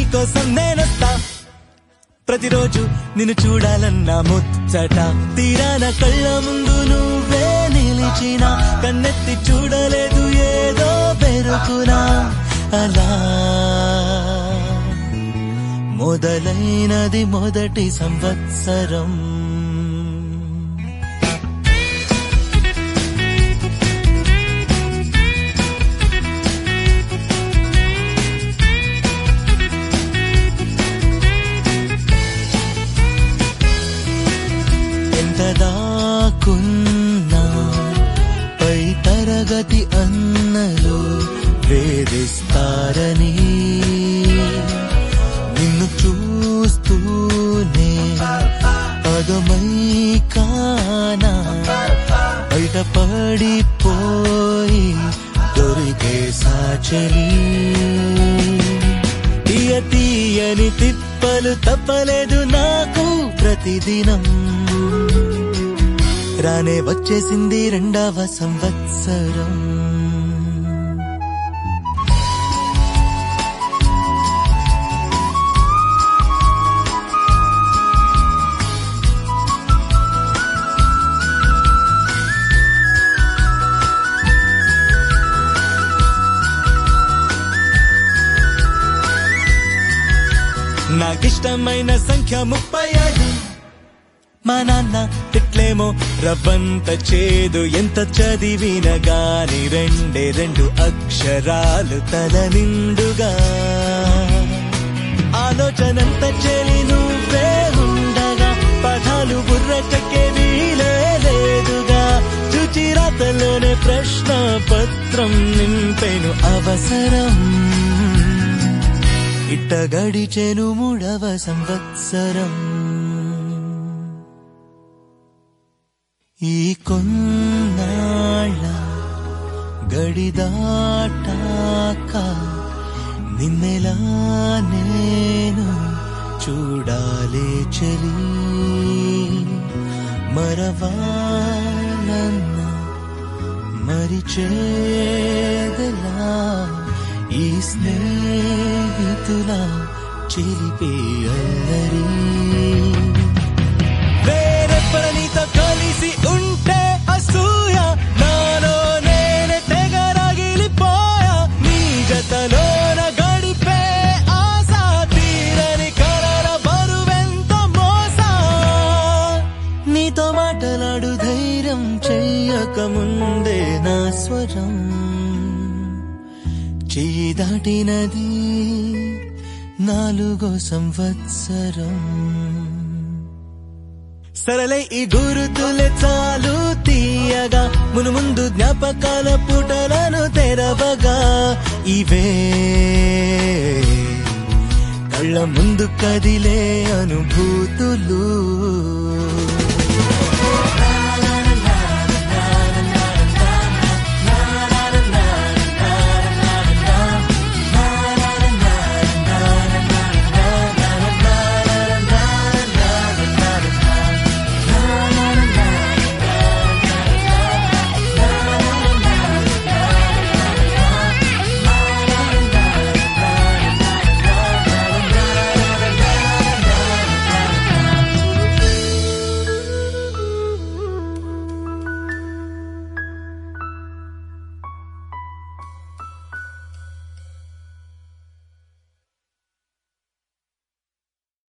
నీకోసం నేనొస్తా ప్రతిరోజు నిన్ను చూడాలన్న ముచ్చట తీరాన కళ్ళ ముందు నువ్వే నిలిచిన కన్నెత్తి చూడలేదు ఏదో పెరుకునా అలా మొదలైనది మొదటి సంవత్సరం ఎంత దాకున్నా పై తరగతి అన్నలు వేధిస్తారని నిన్ను చూస్తూనే పదమై కానా బయటపడిపోయి దొరికే సాచలి తీయ తీయని తిప్పలు తప్పలేదు నాకు ప్రతిదినం రానే వచ్చేసింది రెండవ సంవత్సరం నాకిష్టమైన సంఖ్య ముప్పై ఐదు మా నాన్న తిట్లేమో రవ్వంత చేదు ఎంత చదివిన గాని రెండే రెండు అక్షరాలు తల నిండుగా ఆలోచనంత చెలి నువ్వే ఉండగా పదాలు బుర్రకెక్కే వీలే లేదుగా చుచిరాతలోనే ప్రశ్న పత్రం నింపెను అవసరం ఇట్ట గడిచెను మూడవ సంవత్సరం ఈ కొన్నాళ్ళ గడిదాటాక నిన్నెలా నేను చూడాలే చలి మరవాలన్న మరిచేదలా ఈ స్నేహితుల చిలిపే అల్లరి వేరెప్పడ నీతో కలిసి ఉంటే అసూయ నాలో నేనే తెగ రగిలిపోయా నీ జతలోన గడిపే ఆశ తీరని కలల బరువెంత మోసా నీతో మాటలాడు ధైర్యం చెయ్యక ముందే నా స్వరం చెయ్యి దాటినది నాలుగో సంవత్సరం సరళై ఈ గురుతులే చాలు తీయగా మును ముందు జ్ఞాపకాల పుటలను తెరవగా ఇవే కళ్ళ ముందు కదిలే అనుభూతులు